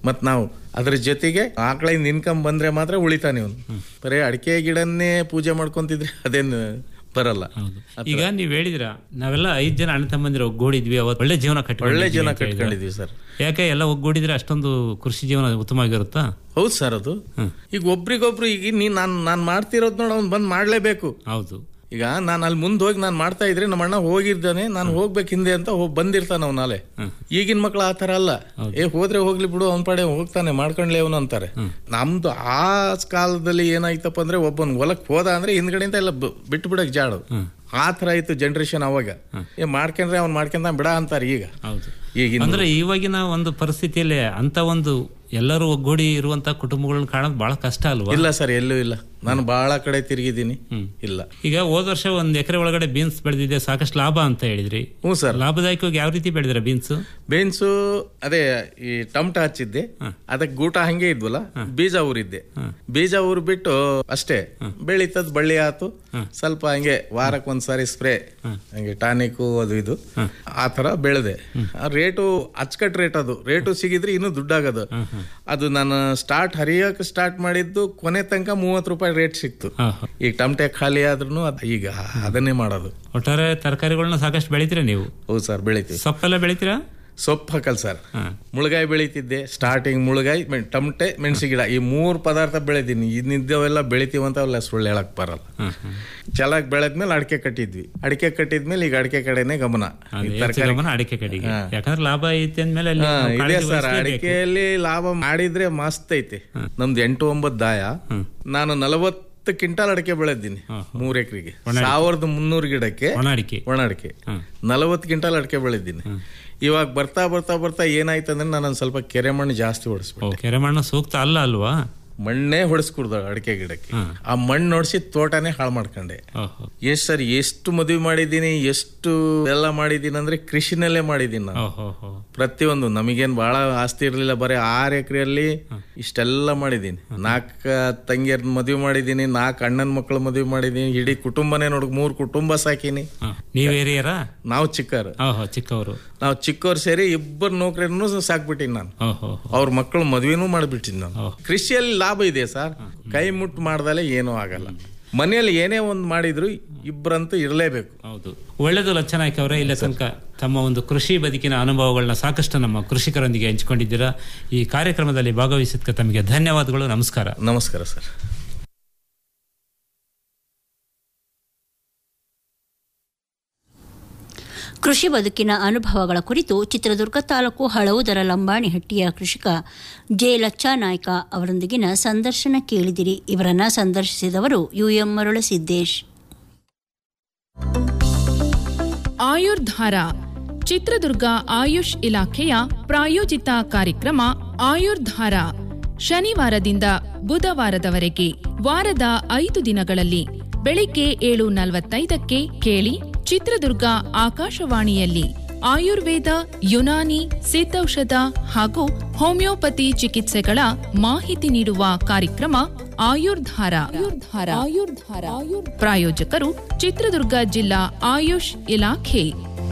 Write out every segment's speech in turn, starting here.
ಮತ್ ನಾವು ಅದ್ರ ಜೊತೆಗೆ ಆಕಳಿಂದ ಇನ್ಕಮ್ ಬಂದ್ರೆ ಮಾತ್ರ ಉಳಿತಾನೆ ಇವನು ಬರೀ ಅಡಿಕೆ ಗಿಡನ್ನೇ ಪೂಜೆ ಮಾಡ್ಕೊಂತಿದ್ರೆ ಅದೇನು ಬರಲ್ಲ ಈಗ ನೀವ್ ಹೇಳಿದ್ರ ನಾವೆಲ್ಲ ಐದ್ ಜನ ಅಣ್ಣ ತಮ್ಮಂದಿರ ಒಗ್ಗೂಡಿದ್ವಿ ಅವತ್ತು ಒಳ್ಳೆ ಜೀವನ ಕಟ್ಕೊಂಡಿದ್ವಿ ಒಳ್ಳೆ ಜೀವನ ಅಂತ ಹೇಳಿದ್ರೆ. ಕಟ್ಕೊಂಡಿದೀವಿ ಸರ್ ಯಾಕೆ ಎಲ್ಲ ಒಗ್ಗೂಡಿದ್ರೆ ಅಷ್ಟೊಂದು ಕೃಷಿ ಜೀವನ ಉತ್ತಮವಾಗಿರುತ್ತಾ ಹೌದು ಸರ್ ಅದು ಈಗ ಒಬ್ರಿಗೊಬ್ರು ಈಗ ನೀನ್ ನಾನ್ ನಾನ್ ಮಾಡ್ತಿರೋದ್ ನೋಡ ಅವ್ನ್ ಬಂದ್ ಮಾಡ್ಲೇಬೇಕು ಹೌದು ಈಗ ನಾನು ಅಲ್ಲಿ ಮುಂದೆ ಹೋಗಿ ನಾನು ಮಾಡ್ತಾ ಇದ್ರೆ ನಮ್ಮ ಅಣ್ಣ ಹೋಗಿರ್ತಾನೆ ನಾನು ಹೋಗ್ಬೇಕು ಹಿಂದೆ ಅಂತ ಹೋಗಿ ಬಂದಿರ್ತಾನ ಅವ್ನು ನಾಳೆ ಈಗಿನ ಮಕ್ಳು ಆ ತರ ಅಲ್ಲ ಏ ಹೋದ್ರೆ ಹೋಗ್ಲಿ ಬಿಡು ಅವ್ನ ಪಡೆ ಹೋಗ್ತಾನೆ ಮಾಡ್ಕೊಂಡ್ಲೆ ಅವನು ಅಂತಾರೆ ನಮ್ದು ಆ ಕಾಲದಲ್ಲಿ ಏನಾಯ್ತಪ್ಪ ಅಂದ್ರೆ ಒಬ್ಬನ್ ಹೊಲಕ್ ಹೋದ ಅಂದ್ರೆ ಹಿಂದ್ಗಡೆಯಿಂದ ಎಲ್ಲ ಬ- ಬಿಟ್ಟು ಬಿಡಕ್ ಜಾಡು ಆ ತರ ಇತ್ತು ಜನರೇಷನ್ ಅವಾಗ ಏ ಮಾಡ್ಕೊಂಡ್ರೆ ಅವ್ನ್ ಮಾಡ್ಕೊಂಡ ಬಿಡ ಅಂತಾರೆ ಈಗ ಹೌದು ಈಗಿನ ಅಂದ್ರೆ ಇವಾಗಿನ ಒಂದು ಪರಿಸ್ಥಿತಿಯಲ್ಲಿ ಅಂತ ಒಂದು ಎಲ್ಲರೂ ಒಗ್ಗೂಡಿ ಇರುವಂತ ಕುಟುಂಬಗಳನ್ನ ಕಾಣೋದು ಬಹಳ ಕಷ್ಟ ಅಲ್ವಾ ಇಲ್ಲ ಸರ್ ಎಲ್ಲೂ ಇಲ್ಲ ನಾನು ಬಹಳ ಕಡೆ ತಿರುಗಿದ್ದೀನಿ ಇಲ್ಲ ಈಗ ಹೋದ ವರ್ಷ ಒಂದ್ ಎಕರೆ ಒಳಗಡೆ ಬೀನ್ಸ್ ಬೆಳೆದಿದೆ ಸಾಕಷ್ಟು ಲಾಭ ಅಂತ ಹೇಳಿದ್ರಿ ಹ್ಞೂ ಸರ್ ಲಾಭದಾಯಕವಾಗಿ ಯಾವ ರೀತಿ ಬೆಳೆದಿರ ಬೀನ್ಸ್ ಬೇನ್ಸು ಅದೇ ಈ ಟಮಟ ಹಚ್ಚಿದ್ದೆ ಅದಕ್ಕೆ ಗೂಟ ಹಂಗೆ ಇದ್ವಲ್ಲ ಬೀಜ ಊರಿದ್ದೆ ಬೀಜ ಊರ್ ಬಿಟ್ಟು ಅಷ್ಟೇ ಬೆಳೀತದ್ ಬಳ್ಳಿ ಆತು ಸ್ವಲ್ಪ ಹಂಗೆ ವಾರಕ್ಕೆ ಒಂದ್ಸಾರಿ ಸ್ಪ್ರೇ ಹಂಗೆ ಟಾನಿಕ್ ಅದು ಇದು ಆ ತರ ಬೆಳೆದೆ ಆ ರೇಟು ಅಚ್ಚಕಟ್ ರೇಟ್ ಅದು ರೇಟು ಸಿಗಿದ್ರೆ ಇನ್ನೂ ದುಡ್ಡಾಗದು ಅದು ನಾನು ಸ್ಟಾರ್ಟ್ ಹರಿಯಕ್ ಸ್ಟಾರ್ಟ್ ಮಾಡಿದ್ದು ಕೊನೆ ತನಕ ಮೂವತ್ತು ರೂಪಾಯಿ ರೇಟ್ ಸಿಕ್ತು ಈಗ ಟಮಟೆ ಖಾಲಿ ಆದ್ರೂ ಈಗ ಅದನ್ನೇ ಮಾಡೋದು ಒಟ್ಟಾರೆ ತರಕಾರಿಗಳನ್ನ ಸಾಕಷ್ಟು ಬೆಳಿತೀರಾ ನೀವು ಹೌದು ಸರ್ ಬೆಳಿತೀವಿ ಸೊಪ್ಪೆಲ್ಲ ಬೆಳಿತೀರಾ ಸೊಪ್ಪು ಹಾಕಲ್ ಸರ್ ಮುಳುಗಾಯಿ ಬೆಳಿತಿದ್ದೆ ಸ್ಟಾರ್ಟಿಂಗ್ ಮುಳುಗಾಯಿ ಮೆಣ್- ಟಮಟೆ ಮೆಣಸಿ ಗಿಡ ಈ ಮೂರು ಪದಾರ್ಥ ಬೆಳೆದೀನಿ ಇನ್ನಿದ್ದವೆಲ್ಲ ಬೆಳಿತೀವಂತ ಅವೆಲ್ಲ ಸುಳ್ಳು ಹೇಳಕ್ ಬರಲ್ಲ ಚೆನ್ನಾಗಿ ಬೆಳೆದ್ಮೇಲೆ ಅಡಿಕೆ ಕಟ್ಟಿದ್ವಿ ಅಡಿಕೆ ಕಟ್ಟಿದ್ಮೇಲೆ ಈಗ ಅಡಿಕೆ ಕಡೆನೆ ಗಮನ ಈ ಹೆಚ್ಚು ತರಕಾರಿ ಗಮನ ಅಡಿಕೆ ಕಡೆಗೆ ಹಾ. ಯಾಕಂದ್ರೆ ಲಾಭ ಐತೆ ಅಂದ್ಮೇಲೆ ಅಲ್ಲಿ ಹಾ, ನಾವು ಇದೆ ಕಾಳಜಿ ಸರ್ ವಹಿಸ್ಲೇಬೇಕು. ಅಡಿಕೆಯಲ್ಲಿ ಲಾಭ ಮಾಡಿದ್ರೆ ಮಸ್ತ್ ಐತೆ ನಮ್ದು ಎಂಟು ಒಂಬತ್ತು ದಾಯ ನಾನು ನಲವತ್ತು ಕ್ವಿಂಟಾಲ್ ಅಡಿಕೆ ಬೆಳೆದಿನಿ ಮೂರ್ ಎಕರೆಗೆ ಸಾವಿರದ ಮುನ್ನೂರು ಗಿಡಕ್ಕೆ ಒಣ ಅಡಿಕೆ ಒಣ ಅಡಿಕೆ ನಲವತ್ತು ಕ್ವಿಂಟಾಲ್ ಅಡಿಕೆ ಬೆಳೆದಿನಿ ಇವಾಗ ಬರ್ತಾ ಬರ್ತಾ ಬರ್ತಾ ಏನಾಯ್ತು ಅಂದ್ರೆ ನಾನು ಒಂದ್ ಸ್ವಲ್ಪ ಕೆರೆ ಮಣ್ಣು ಜಾಸ್ತಿ ಹೊಡಿಸ್ಬಿಟ್ಟೆ ಓ, ಕೆರೆ ಮಣ್ಣು ಸೂಕ್ತ ಅಲ್ಲ ಅಲ್ವಾ ಮಣ್ಣೇ ಹೊಡಿಸ್ಕೊಡ್ದ ಅಡಿಕೆ ಗಿಡಕ್ಕೆ ಆ ಮಣ್ಣು ನೋಡಿಸಿ ತೋಟನೇ ಹಾಳು ಮಾಡ್ಕೊಂಡೆ ಓಹೋ. ಎಷ್ಟ್ ಸರ್ ಎಷ್ಟು ಮದುವೆ ಮಾಡಿದೀನಿ ಎಷ್ಟು ಎಲ್ಲ ಮಾಡಿದೀನಿ ಅಂದ್ರೆ ಕೃಷಿನಲ್ಲೇ ಮಾಡಿದೀನಿ ನಾನು ಓಹೋ. ಪ್ರತಿಯೊಂದು ನಮಗೇನ್ ಬಹಳ ಆಸ್ತಿ ಇರ್ಲಿಲ್ಲ ಬರೀ ಆರು ಎಕರೆಯಲ್ಲಿ ಇಷ್ಟೆಲ್ಲ ಮಾಡಿದೀನಿ ನಾಲ್ಕ ತಂಗಿಯರ್ ಮದುವೆ ಮಾಡಿದೀನಿ ನಾಲ್ಕು ಅಣ್ಣನ ಮಕ್ಕಳು ಮದುವೆ ಮಾಡಿದೀನಿ ಇಡೀ ಕುಟುಂಬನೇ ನೋಡ್ ಮೂರ್ ಕುಟುಂಬ ಸಾಕಿನಿ ನೀವ್ ಏರಿಯರಾ ನಾವು ಚಿಕ್ಕರ್ ಓಹೋ ಚಿಕ್ಕವರು ನಾವು ಚಿಕ್ಕವ್ರು ಸೇರಿ ಇಬ್ಬರು ನೌಕರಿಯನ್ನು ಸಾಕ್ಬಿಟ್ಟಿನಿ ನಾನು ಓಹೋ ಅವ್ರ ಮಕ್ಕಳು ಮದುವೆನೂ ಮಾಡ್ಬಿಟ್ಟಿನಿ ನಾನು ಕೃಷಿಯಲ್ಲಿ ಲಾಭ ಇದೆ ಸರ್ ಕೈ ಮುಟ್ಟು ಮಾಡ್ದಲೆ ಏನೂ ಆಗಲ್ಲ ಮನೆಯಲ್ಲಿ ಏನೇ ಒಂದು ಮಾಡಿದ್ರು ಇಬ್ಬರಂತೂ ಇರಲೇಬೇಕು ಹೌದು ಒಳ್ಳೆದು ಲಚ್ಚನಾಯ್ಕ ಅವರೇ ಇಲ್ಲ ತನಕ ತಮ್ಮ ಒಂದು ಕೃಷಿ ಬದುಕಿನ ಅನುಭವಗಳನ್ನ ಸಾಕಷ್ಟು ನಮ್ಮ ಕೃಷಿಕರೊಂದಿಗೆ ಹಂಚಿಕೊಂಡಿದ್ದೀರಾ ಈ ಕಾರ್ಯಕ್ರಮದಲ್ಲಿ ಭಾಗವಹಿಸಿದ್ಕೆ ತಮಗೆ ಧನ್ಯವಾದಗಳು ನಮಸ್ಕಾರ ನಮಸ್ಕಾರ ಸರ್ ಕೃಷಿ ಬದುಕಿನ ಅನುಭವಗಳ ಕುರಿತು ಚಿತ್ರದುರ್ಗ ತಾಲೂಕು ಹಳವುದರ ಲಂಬಾಣಿಹಟ್ಟಿಯ ಕೃಷಿಕ ಜೆ ಲಚ್ಚಾನಾಯ್ಕ ಅವರೊಂದಿಗಿನ ಸಂದರ್ಶನ ಕೇಳಿದಿರಿ ಇವರನ್ನ ಸಂದರ್ಶಿಸಿದವರು ಯುಎಂ ಮರುಳಸಿದ್ದೇಶ್ ಆಯುರ್ಧಾರ ಚಿತ್ರದುರ್ಗ ಆಯುಷ್ ಇಲಾಖೆಯ ಪ್ರಾಯೋಜಿತ ಕಾರ್ಯಕ್ರಮ ಆಯುರ್ಧಾರ ಶನಿವಾರದಿಂದ ಬುಧವಾರದವರೆಗೆ ವಾರದ ಐದು ದಿನಗಳಲ್ಲಿ ಬೆಳಿಗ್ಗೆ ಏಳು ನಲವತ್ತೈದಕ್ಕೆ ಕೇಳಿ ಚಿತ್ರದುರ್ಗ ಆಕಾಶವಾಣಿಯಲ್ಲಿ ಆಯುರ್ವೇದ ಯುನಾನಿ ಸಿದ್ಧೌಷಧ ಹಾಗೂ ಹೋಮಿಯೋಪತಿ ಚಿಕಿತ್ಸೆಗಳ ಮಾಹಿತಿ ನೀಡುವ ಕಾರ್ಯಕ್ರಮ ಆಯುರ್ಧಾರ ಆಯುರ್ಧಾರ ಆಯುರ್ಧಾರ ಪ್ರಾಯೋಜಕರು ಚಿತ್ರದುರ್ಗ ಜಿಲ್ಲಾ ಆಯುಷ್ ಇಲಾಖೆ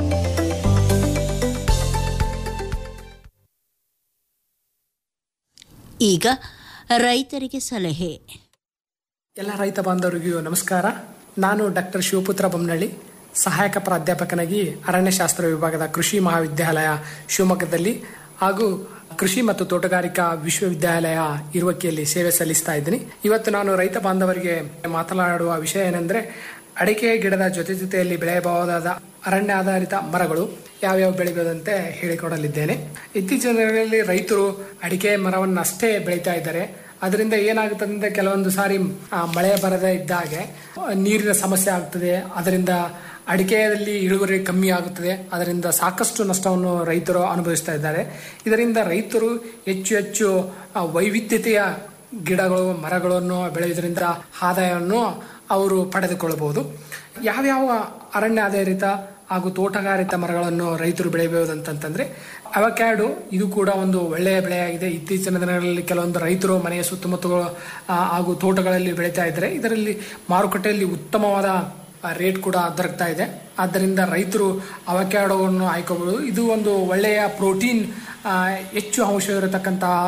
ಈಗ ರೈತರಿಗೆ ಸಲಹೆ ಎಲ್ಲ ರೈತ ಬಾಂಧವರಿಗೂ ನಮಸ್ಕಾರ ನಾನು ಡಾಕ್ಟರ್ ಶಿವಪುತ್ರ ಬೊಮ್ಮನಳ್ಳಿ ಸಹಾಯಕ ಪ್ರಾಧ್ಯಾಪಕನಾಗಿ ಅರಣ್ಯಶಾಸ್ತ್ರ ವಿಭಾಗದ ಕೃಷಿ ಮಹಾವಿದ್ಯಾಲಯ ಶಿವಮೊಗ್ಗದಲ್ಲಿ ಹಾಗೂ ಕೃಷಿ ಮತ್ತು ತೋಟಗಾರಿಕಾ ವಿಶ್ವವಿದ್ಯಾಲಯ ಇರುವಕ್ಕಿಯಲ್ಲಿ ಸೇವೆ ಸಲ್ಲಿಸ್ತಾ ಇದ್ದೀನಿ ಇವತ್ತು ನಾನು ರೈತ ಬಾಂಧವರಿಗೆ ಮಾತನಾಡುವ ವಿಷಯ ಏನೆಂದ್ರೆ ಅಡಿಕೆ ಗಿಡದ ಜೊತೆ ಜೊತೆಯಲ್ಲಿ ಬೆಳೆಯಬಹುದಾದ ಅರಣ್ಯ ಆಧಾರಿತ ಮರಗಳು ಯಾವ್ಯಾವ ಬೆಳೆಯಬಹುದಂತೆ ಹೇಳಿಕೊಡಲಿದ್ದೇನೆ ಇತ್ತೀಚಿನ ದಿನಗಳಲ್ಲಿ ರೈತರು ಅಡಿಕೆ ಮರವನ್ನು ಅಷ್ಟೇ ಬೆಳೀತಾ ಇದ್ದಾರೆ ಅದರಿಂದ ಏನಾಗುತ್ತದೆ ಅಂದ್ರೆ ಕೆಲವೊಂದು ಸಾರಿ ಆ, ಮಳೆ ಬರದೇ ಇದ್ದಾಗೆ ಆ, ನೀರಿನ ಸಮಸ್ಯೆ ಆಗ್ತದೆ ಅದರಿಂದ ಅಡಿಕೆಯಲ್ಲಿ ಇಳುವರಿ ಕಮ್ಮಿ ಆಗುತ್ತದೆ ಅದರಿಂದ ಸಾಕಷ್ಟು ನಷ್ಟವನ್ನು ರೈತರು ಅನುಭವಿಸ್ತಾ ಇದ್ದಾರೆ ಇದರಿಂದ ರೈತರು ಹೆಚ್ಚು ಹೆಚ್ಚು ಆ, ವೈವಿಧ್ಯತೆಯ ಗಿಡಗಳು ಮರಗಳನ್ನು ಬೆಳೆಯುವುದರಿಂದ ಆದಾಯವನ್ನು ಅವರು ಪಡೆದುಕೊಳ್ಳಬಹುದು ಯಾವ್ಯಾವ ಅರಣ್ಯ ಆಧಾರಿತ ಹಾಗೂ ತೋಟಗಾರಿತ ಮರಗಳನ್ನು ರೈತರು ಬೆಳೆಯಬಹುದಂತಂದ್ರೆ ಅವಕ್ಯಾಡು ಇದು ಕೂಡ ಒಂದು ಒಳ್ಳೆಯ ಬೆಳೆಯಾಗಿದೆ ಇತ್ತೀಚಿನ ದಿನಗಳಲ್ಲಿ ಕೆಲವೊಂದು ರೈತರು ಮನೆಯ ಸುತ್ತಮುತ್ತಲು ಆ, ಹಾಗೂ ತೋಟಗಳಲ್ಲಿ ಬೆಳೀತಾ ಇದ್ದಾರೆ ಇದರಲ್ಲಿ ಮಾರುಕಟ್ಟೆಯಲ್ಲಿ ಉತ್ತಮವಾದ ರೇಟ್ ಕೂಡ ದೊರಕ್ತಾ ಇದೆ ಆದ್ದರಿಂದ ರೈತರು ಅವಕ್ಯಾಡೋವನ್ನು ಆಯ್ಕೋಬಹುದು ಇದು ಒಂದು ಒಳ್ಳೆಯ ಪ್ರೋಟೀನ್ ಆ, ಹೆಚ್ಚು ಅಂಶ ಇರತಕ್ಕಂತಹ